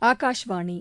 ஆகாஷ்வாணி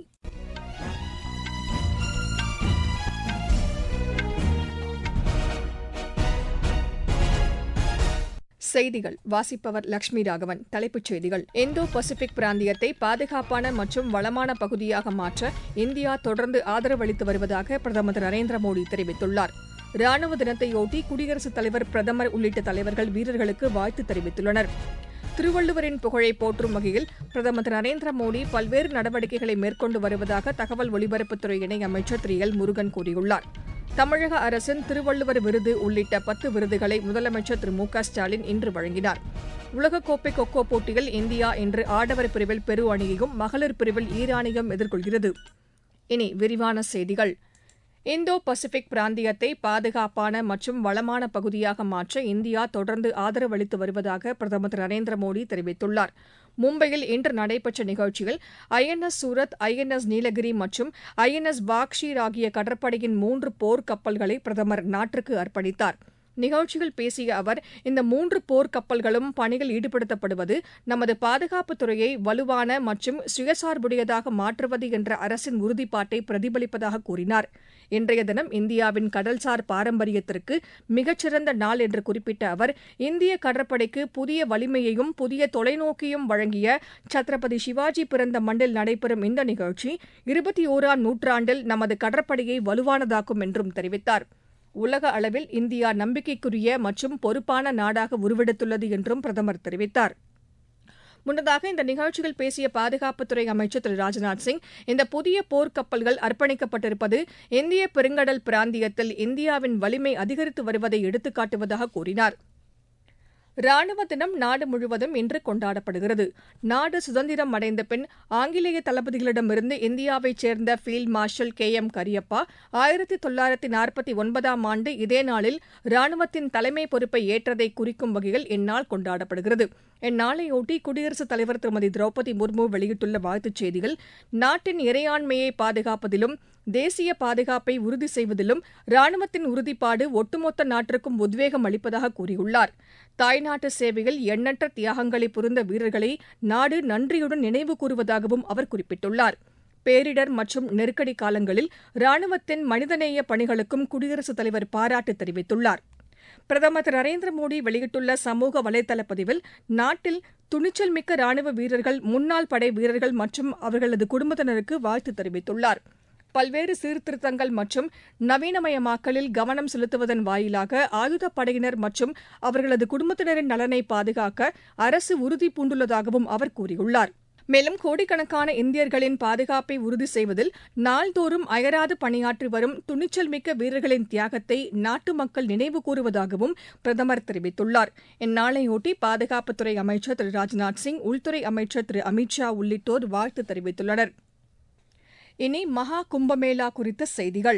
செய்திகள் வாசிப்பவர் லட்சுமி ராகவன் தலைப்புச் செய்திகள் இந்தோ பசிபிக் பிராந்தியத்தை பாதுகாப்பான மற்றும் வளமான பகுதியாக மாற்ற இந்தியா தொடர்ந்து ஆதரவளித்து வருவதாக பிரதமர் திரு நரேந்திர மோடி தெரிவித்துள்ளார் ராணுவ தினத்தையொட்டி குடியரசுத் தலைவர் பிரதமர் உள்ளிட்ட தலைவர்கள் வீரர்களுக்கு வாழ்த்து தெரிவித்துள்ளனர் திருவள்ளுவரின் புகழை போற்றும் வகையில் பிரதமர் திரு நரேந்திர மோடி பல்வேறு நடவடிக்கைகளை மேற்கொண்டு வருவதாக தகவல் ஒலிபரப்புத்துறை இணையமைச்சர் திரு எல் முருகன் கூறியுள்ளார் தமிழக அரசின் திருவள்ளுவர் விருது உள்ளிட்ட பத்து விருதுகளை முதலமைச்சர் திரு மு க ஸ்டாலின் இன்று வழங்கினார் உலகக்கோப்பை கொக்கோ போட்டியில் இந்தியா இன்று ஆடவர் பிரிவில் பெரு அணியையும் மகளிர் பிரிவில் ஈரானையும் எதிர்கொள்கிறது இனி விரிவான செய்திகள் இந்தோ பசிபிக் பிராந்தியத்தை பாதுகாப்பான மற்றும் வளமான பகுதியாக மாற்ற இந்தியா தொடர்ந்து ஆதரவளித்து வருவதாக பிரதமர் திரு நரேந்திர மோடி தெரிவித்துள்ளார் மும்பையில் இன்று நடைபெற்ற நிகழ்ச்சியில் ஐஎன்எஸ் சூரத் ஐஎன்எஸ் நீலகிரி மற்றும் ஐஎன்எஸ் பாக்ஷீர் ஆகிய கடற்படையின் மூன்று போர் கப்பல்களை பிரதமர் நாட்டிற்கு அர்ப்பணித்தார் நிகழ்ச்சியில் பேசிய அவர் இந்த மூன்று போர் கப்பல்களும் பணியில் ஈடுபடுத்தப்படுவது நமது பாதுகாப்புத் துறையை வலுவான மற்றும் சுயசார்புடையதாக மாற்றுவது என்ற அரசின் உறுதிப்பாட்டை பிரதிபலிப்பதாக கூறினார் இன்றைய தினம் இந்தியாவின் கடல்சார் பாரம்பரியத்திற்கு மிகச்சிறந்த நாள் என்று குறிப்பிட்ட அவர் இந்திய கடற்படைக்கு புதிய வலிமையையும் புதிய தொலைநோக்கியும் வழங்கிய சத்ரபதி சிவாஜி பிறந்த மண்ணில் நடைபெறும் இந்த நிகழ்ச்சி இருபத்தி ஒராம் நூற்றாண்டில் நமது கடற்படையை வலுவானதாக்கும் என்றும் தெரிவித்தார் உலக அளவில் இந்தியா நம்பிக்கைக்குரிய மற்றும் பொறுப்பான நாடாக உருவெடுத்துள்ளது என்றும் பிரதமர் தெரிவித்தார் முன்னதாக இந்த நிகழ்ச்சியில் பேசிய பாதுகாப்புத்துறை அமைச்சர் திரு ராஜ்நாத் சிங் இந்த புதிய போர்க்கப்பல்கள் அர்ப்பணிக்கப்பட்டிருப்பது இந்திய பெருங்கடல் பிராந்தியத்தில் இந்தியாவின் வலிமை அதிகரித்து வருவதை எடுத்துக்காட்டுவதாக கூறினார் ராணுவ தினம் நாடு முழுவதும் இன்று கொண்டாடப்படுகிறது நாடு சுதந்திரம் அடைந்த பின் ஆங்கிலேய தளபதிகளிடமிருந்து இந்தியாவைச் சேர்ந்த field marshal K M Cariappa ஆயிரத்தி தொள்ளாயிரத்தி நாற்பத்தி ஒன்பதாம் ஆண்டு இதே நாளில் ராணுவத்தின் தலைமை பொறுப்பை ஏற்றதை குறிக்கும் வகையில் இந்நாள் கொண்டாடப்படுகிறது இந்நாளையொட்டி குடியரசுத் தலைவர் திருமதி திரௌபதி முர்மு வெளியிட்டுள்ள வாழ்த்துச் செய்தியில் நாட்டின் இறையாண்மையை பாதுகாப்பதிலும் தேசிய பாதுகாப்பை உறுதி செய்வதிலும் ராணுவத்தின் உறுதிப்பாடு ஒட்டுமொத்த நாட்டிற்கும் உத்வேகம் அளிப்பதாக கூறியுள்ளார் தாய்நாட்டு சேவையில் எண்ணற்ற தியாகங்களை புரிந்த வீரர்களை நாடு நன்றியுடன் நினைவு கூறுவதாகவும் அவர் குறிப்பிட்டுள்ளார் பேரிடர் மற்றும் நெருக்கடி காலங்களில் ராணுவத்தின் மனிதநேய பணிகளுக்கும் குடியரசுத் தலைவர் பாராட்டு தெரிவித்துள்ளார் பிரதமர் திரு நரேந்திர மோடி வெளியிட்டுள்ள சமூக வலைதள பதிவில் நாட்டில் துணிச்சல் மிக்க ராணுவ வீரர்கள் முன்னாள் படை வீரர்கள் மற்றும் அவர்களது குடும்பத்தினருக்கு வாழ்த்து தெரிவித்துள்ளார் பல்வேறு சீர்திருத்தங்கள் மற்றும் நவீனமயமாக்கலில் கவனம் செலுத்துவதன் வாயிலாக ஆயுதப்படையினர் மற்றும் அவர்களது குடும்பத்தினரின் நலனை பாதுகாக்க அரசு உறுதி பூண்டுள்ளதாகவும் அவர் கூறியுள்ளார் மேலும் கோடிக்கணக்கான இந்தியர்களின் பாதுகாப்பை உறுதி செய்வதில் நாள்தோறும் அயராது பணியாற்றி வரும் துணிச்சல் மிக்க வீரர்களின் தியாகத்தை நாட்டு மக்கள் நினைவு கூறுவதாகவும் பிரதமர் தெரிவித்துள்ளார் இந்நாளையொட்டி பாதுகாப்புத்துறை அமைச்சர் திரு ராஜ்நாத் சிங் உள்துறை அமைச்சர் திரு அமித் ஷா உள்ளிட்டோர் வாழ்த்து தெரிவித்துள்ளனர் இனி மகா கும்பமேளா குறித்த செய்திகள்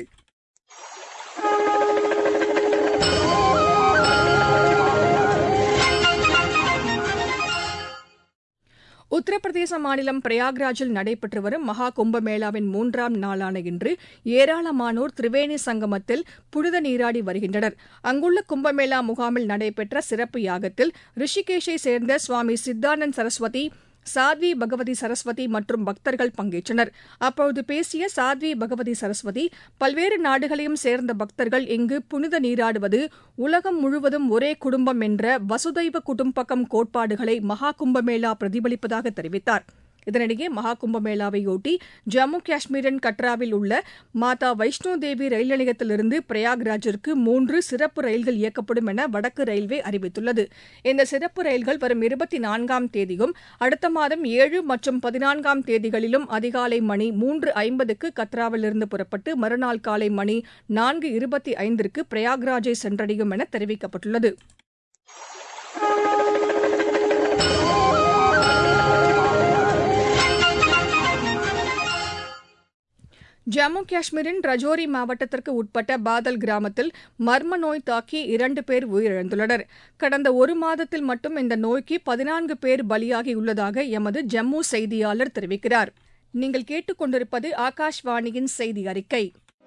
உத்தரப்பிரதேச மாநிலம் பிரயாக்ராஜில் நடைபெற்று வரும் மகா கும்பமேளாவின் மூன்றாம் நாளான இன்று ஏராளமானோர் திரிவேணி சங்கமத்தில் புனித நீராடி வருகின்றனர் அங்குள்ள கும்பமேளா முகாமில் நடைபெற்ற சிறப்பு யாகத்தில் ரிஷிகேஷை சேர்ந்த சுவாமி சித்தானந்த் சரஸ்வதி சாத்வி பகவதி சரஸ்வதி மற்றும் பக்தர்கள் பங்கேற்றனர் அப்போது பேசிய சாத்வி பகவதி சரஸ்வதி பல்வேறு நாடுகளையும் சேர்ந்த பக்தர்கள் இங்கு புனித நீராடுவது உலகம் முழுவதும் ஒரே குடும்பம் என்ற வசுதைவ குடும்பக்கம் கோட்பாடுகளை மகா கும்பமேளா பிரதிபலிப்பதாக தெரிவித்தார் இதனிடையே மகா கும்பமேளாவையொட்டி ஜம்மு காஷ்மீரின் கட்ராவில் உள்ள மாதா வைஷ்ணோ தேவி ரயில் நிலையத்திலிருந்து பிரயாக்ராஜிற்கு மூன்று சிறப்பு ரயில்கள் இயக்கப்படும் என வடக்கு ரயில்வே அறிவித்துள்ளது இந்த சிறப்பு ரயில்கள் வரும் இருபத்தி நான்காம் தேதியும் அடுத்த மாதம் ஏழு மற்றும் பதினான்காம் தேதிகளிலும் அதிகாலை மணி மூன்று ஐம்பதுக்கு கத்ராவிலிருந்து புறப்பட்டு மறுநாள் காலை மணி நான்கு இருபத்தி ஐந்திற்கு பிரயாக்ராஜை சென்றடையும் என தெரிவிக்கப்பட்டுள்ளது ஜம்மு காஷ்மீரின் ரஜோரி மாவட்டத்திற்கு உட்பட்ட பாதல் கிராமத்தில் மர்ம நோய் தாக்கி இரண்டு பேர் உயிரிழந்துள்ளனர் கடந்த ஒரு மாதத்தில் மட்டும் இந்த நோய்க்கு பதினான்கு பேர் பலியாகியுள்ளதாக எமது ஜம்மு செய்தியாளர் தெரிவிக்கிறார் நீங்கள் கேட்டுக்கொண்டிருப்பது ஆகாஷ்வாணியின் செய்தி அறிக்கை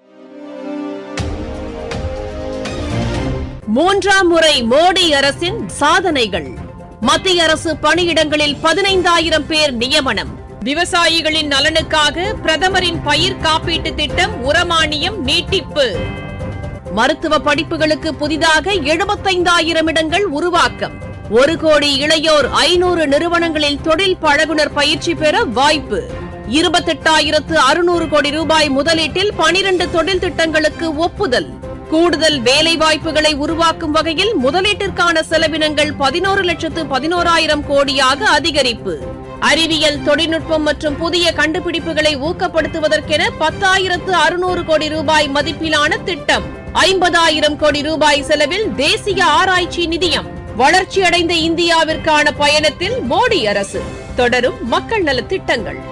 மூன்றாம் முறை மோடி அரசின் சாதனைகள் மத்திய அரசு பணியிடங்களில் பதினைந்தாயிரம் பேர் நியமனம் விவசாயிகளின் நலனுக்காக பிரதமரின் பயிர் காப்பீட்டு திட்டம் உரமானியம் நீட்டிப்பு மருத்துவ படிப்புகளுக்கு புதிதாக எழுபத்தைந்தாயிரம் இடங்கள் உருவாக்கம் ஒரு கோடி இளையோர் ஐநூறு நிறுவனங்களில் தொழில் பழகுனர் பயிற்சி பெற வாய்ப்பு இருபத்தெட்டாயிரத்து அறுநூறு கோடி ரூபாய் முதலீட்டில் பனிரண்டு தொழில் திட்டங்களுக்கு ஒப்புதல் கூடுதல் வேலை வாய்ப்புகளை உருவாக்கும் வகையில் முதலீட்டிற்கான செலவினங்கள் பதினோரு லட்சத்து பதினோராயிரம் கோடியாக அதிகரிப்பு அறிவியல் தொழில்நுட்பம் மற்றும் புதிய கண்டுபிடிப்புகளை ஊக்கப்படுத்துவதற்கென பத்தாயிரத்து அறுநூறு கோடி ரூபாய் மதிப்பிலான திட்டம் ஐம்பதாயிரம் கோடி ரூபாய் செலவில் தேசிய ஆராய்ச்சி நிதியம் வளர்ச்சியடைந்த இந்தியாவிற்கான பயணத்தில் மோடி அரசு தொடரும் மக்கள் நலத் திட்டங்கள்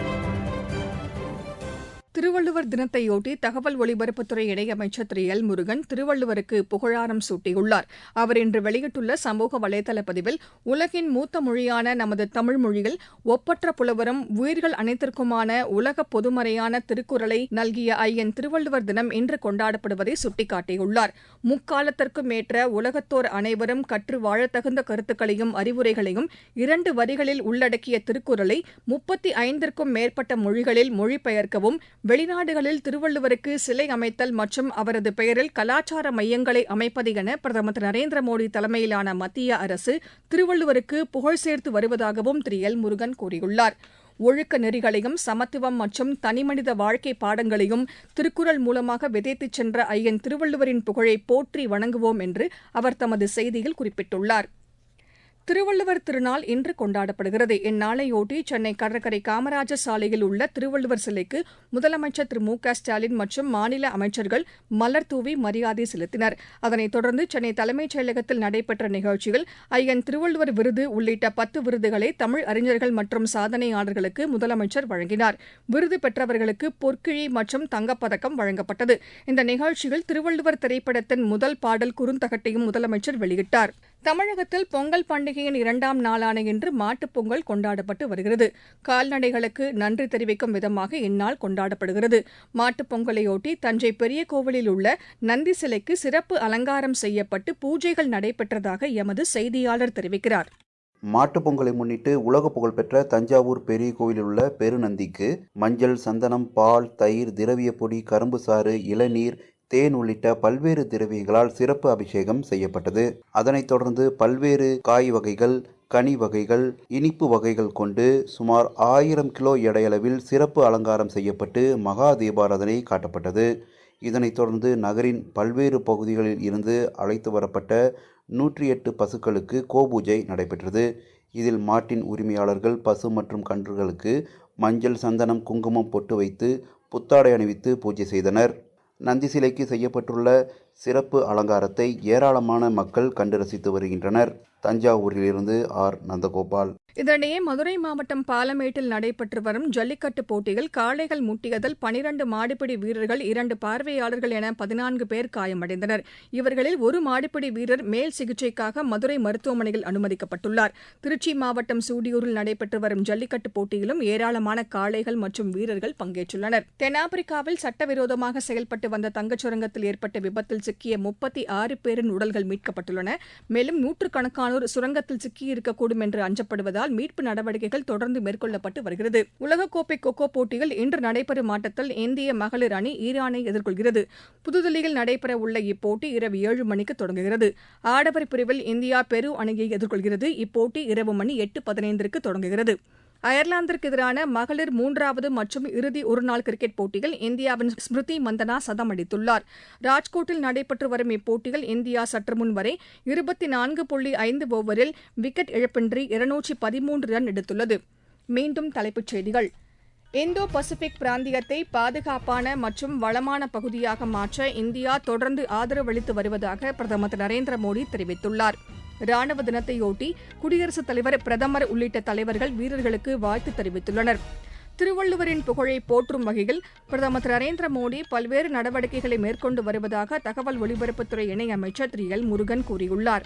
திருவள்ளுவர் தினத்தையொட்டி தகவல் ஒலிபரப்புத்துறை இணையமைச்சர் திரு எல் முருகன் திருவள்ளுவருக்கு புகழாரம் சூட்டியுள்ளார் அவர் இன்று வெளியிட்டுள்ள சமூக வலைதள பதிவில் உலகின் மூத்த மொழியான நமது தமிழ் மொழியில் ஒப்பற்ற புலவரும் உயிர்கள் அனைத்திற்குமான உலக பொதுமறையான திருக்குறளை நல்கிய ஐயன் திருவள்ளுவர் தினம் இன்று கொண்டாடப்படுவதை சுட்டிக்காட்டியுள்ளார் முக்காலத்திற்கும் ஏற்ற உலகத்தோர் அனைவரும் கற்று வாழத்தகுந்த கருத்துக்களையும் அறிவுரைகளையும் இரண்டு வரிகளில் உள்ளடக்கிய திருக்குறளை முப்பத்தி ஐந்திற்கும் மேற்பட்ட மொழிகளில் மொழிபெயர்க்கவும் வெளிநாடுகளில் திருவள்ளுவருக்கு சிலை அமைத்தல் மற்றும் அவரது பெயரில் கலாச்சார மையங்களை அமைப்பது என பிரதமர் திரு நரேந்திர மோடி தலைமையிலான மத்திய அரசு திருவள்ளுவருக்கு புகழ் சேர்த்து வருவதாகவும் திரு எல் முருகன் கூறியுள்ளார் ஒழுக்க நெறிகளையும் சமத்துவம் மற்றும் தனிமனித வாழ்க்கை பாடங்களையும் திருக்குறள் மூலமாக விதைத்துச் சென்ற ஐயன் திருவள்ளுவரின் புகழை போற்றி வணங்குவோம் என்று அவர் தமது செய்தியில் குறிப்பிட்டுள்ளார் திருவள்ளுவர் திருநாள் இன்று கொண்டாடப்படுகிறது இந்நாளையொட்டி சென்னை கடற்கரை காமராஜர் சாலையில் உள்ள திருவள்ளுவர் சிலைக்கு முதலமைச்சர் திரு மு க ஸ்டாலின் மற்றும் மாநில அமைச்சர்கள் மலர் தூவி மரியாதை செலுத்தினர் அதனைத் தொடர்ந்து சென்னை தலைமைச் செயலகத்தில் நடைபெற்ற நிகழ்ச்சியில் ஐயன் திருவள்ளுவர் விருது உள்ளிட்ட பத்து விருதுகளை தமிழ் அறிஞர்கள் மற்றும் சாதனையாளர்களுக்கு முதலமைச்சர் வழங்கினார் விருது பெற்றவர்களுக்கு பொற்கிழி மற்றும் தங்கப்பதக்கம் வழங்கப்பட்டது இந்த நிகழ்ச்சியில் திருவள்ளுவர் திரைப்படத்தின் முதல் பாடல் குறுந்தகட்டையும் முதலமைச்சர் வெளியிட்டார் தமிழகத்தில் பொங்கல் பண்டிகையின் இரண்டாம் நாளான இன்று மாட்டுப் பொங்கல் கொண்டாடப்பட்டு வருகிறது கால்நடைகளுக்கு நன்றி தெரிவிக்கும் விதமாக இந்நாள் கொண்டாடப்படுகிறது மாட்டுப் பொங்கலையொட்டி தஞ்சை பெரிய கோவிலில் உள்ள நந்தி சிலைக்கு சிறப்பு அலங்காரம் செய்யப்பட்டு பூஜைகள் நடைபெற்றதாக எமது செய்தியாளர் தெரிவிக்கிறார் மாட்டுப் பொங்கலை முன்னிட்டு உலக புகழ்பெற்ற தஞ்சாவூர் பெரிய கோவிலில் உள்ள பெருநந்திக்கு மஞ்சள் சந்தனம் பால் தயிர் திரவிய பொடி கரும்பு சாறு இளநீர் தேன் உள்ளிட்ட பல்வேறு திரவியங்களால் சிறப்பு அபிஷேகம் செய்யப்பட்டது அதனைத் தொடர்ந்து பல்வேறு காய் வகைகள் கனி வகைகள் இனிப்பு வகைகள் கொண்டு சுமார் ஆயிரம் கிலோ எடையளவில் சிறப்பு அலங்காரம் செய்யப்பட்டு மகா தீபாராதனை காட்டப்பட்டது இதனைத் தொடர்ந்து நகரின் பல்வேறு பகுதிகளில் இருந்து அழைத்து வரப்பட்ட நூற்றி எட்டு பசுக்களுக்கு கோபூஜை நடைபெற்றது இதில் மாட்டின் உரிமையாளர்கள் பசு மற்றும் கன்றுகளுக்கு மஞ்சள் சந்தனம் குங்குமம் பொட்டு வைத்து புத்தாடை அணிவித்து பூஜை செய்தனர் நந்தி சிலைக்கு செய்யப்பட்டுள்ள சிறப்பு அலங்காரத்தை ஏராளமான மக்கள் கண்டு ரசித்து வருகின்றனர் தஞ்சாவூரிலிருந்து ஆர் நந்தகோபால் இதனிடையே மதுரை மாவட்டம் பாலமேட்டில் நடைபெற்று வரும் ஜல்லிக்கட்டு போட்டியில் காளைகள் முட்டியதில் பனிரண்டு மாடுபிடி வீரர்கள் இரண்டு பார்வையாளர்கள் என பதினான்கு பேர் காயமடைந்தனர் இவர்களில் ஒரு மாடுபிடி வீரர் மேல் சிகிச்சைக்காக மதுரை மருத்துவமனையில் அனுமதிக்கப்பட்டுள்ளார் திருச்சி மாவட்டம் சூடியூரில் நடைபெற்று வரும் ஜல்லிக்கட்டு போட்டியிலும் ஏராளமான காளைகள் மற்றும் வீரர்கள் பங்கேற்றுள்ளனர் தென்னாப்பிரிக்காவில் சட்டவிரோதமாக செயல்பட்டு வந்த தங்கச் சுரங்கத்தில் ஏற்பட்ட விபத்தில் சிக்கிய முப்பத்தி ஆறு பேரின் உடல்கள் மீட்கப்பட்டுள்ளன மேலும் நூற்றுக்கணக்கானோர் சுரங்கத்தில் சிக்கியிருக்கக்கூடும் என்று அஞ்சப்படுவதால் மீட்பு நடவடிக்கைகள் தொடர்ந்து மேற்கொள்ளப்பட்டு வருகிறது உலகக்கோப்பை கொக்கோ போட்டியில் இன்று நடைபெறும் ஆட்டத்தில் இந்திய மகளிர் அணி ஈரானை எதிர்கொள்கிறது புதுதில்லியில் நடைபெற உள்ள இப்போட்டி இரவு ஏழு மணிக்கு தொடங்குகிறது ஆடவர் பிரிவில் இந்தியா பெரு அணியை எதிர்கொள்கிறது இப்போட்டி இரவு மணி எட்டு பதினைந்திற்கு தொடங்குகிறது அயர்லாந்திற்கு எதிரான மகளிர் மூன்றாவது மற்றும் இறுதி ஒருநாள் கிரிக்கெட் போட்டியில் இந்தியாவின் ஸ்மிருதி மந்தனா சதம் அடித்துள்ளார் ராஜ்கோட்டில் நடைபெற்று வரும் இப்போட்டியில் இந்தியா சற்று முன் வரை இருபத்தி நான்கு புள்ளி ஐந்து ஓவரில் விக்கெட் இழப்பின்றி இருநூற்றி பதிமூன்று ரன் எடுத்துள்ளது மீண்டும் தலைப்புச் செய்திகள் இந்தோ பசிபிக் பிராந்தியத்தை பாதுகாப்பான மற்றும் வளமான பகுதியாக மாற்ற இந்தியா தொடர்ந்து ஆதரவளித்து வருவதாக பிரதமர் திரு நரேந்திர மோடி தெரிவித்துள்ளார் ராணுவ தினத்தையொட்டி குடியரசுத் தலைவர் பிரதமர் உள்ளிட்ட தலைவர்கள் வீரர்களுக்கு வாழ்த்து தெரிவித்துள்ளனர் திருவள்ளுவரின் புகழை போற்றும் வகையில் பிரதமர் திரு நரேந்திர மோடி பல்வேறு நடவடிக்கைகளை மேற்கொண்டு வருவதாக தகவல் ஒலிபரப்புத்துறை இணையமைச்சர் திரு எல் முருகன் கூறியுள்ளார்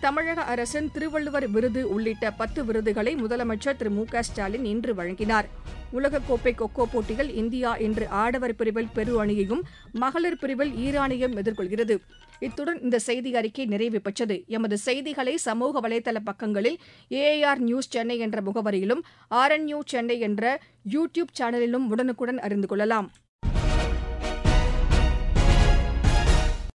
தமிழக அரசின் திருவள்ளுவர் விருது உள்ளிட்ட பத்து விருதுகளை முதலமைச்சர் திரு மு க ஸ்டாலின் இன்று வழங்கினார் உலகக்கோப்பை கொக்கோ போட்டியில் இந்தியா இன்று ஆடவர் பிரிவில் பெரு அணியையும் மகளிர் பிரிவில் ஈரானையும் எதிர்கொள்கிறது இத்துடன் இந்த செய்தி அறிக்கை நிறைவு பெற்றது எமது செய்திகளை சமூக வலைதள பக்கங்களில் ஏஐஆர் நியூஸ் சென்னை என்ற முகவரியிலும் ஆர்என்யூ சென்னை என்ற யூ டியூப் சேனலிலும் உடனுக்குடன் அறிந்து கொள்ளலாம்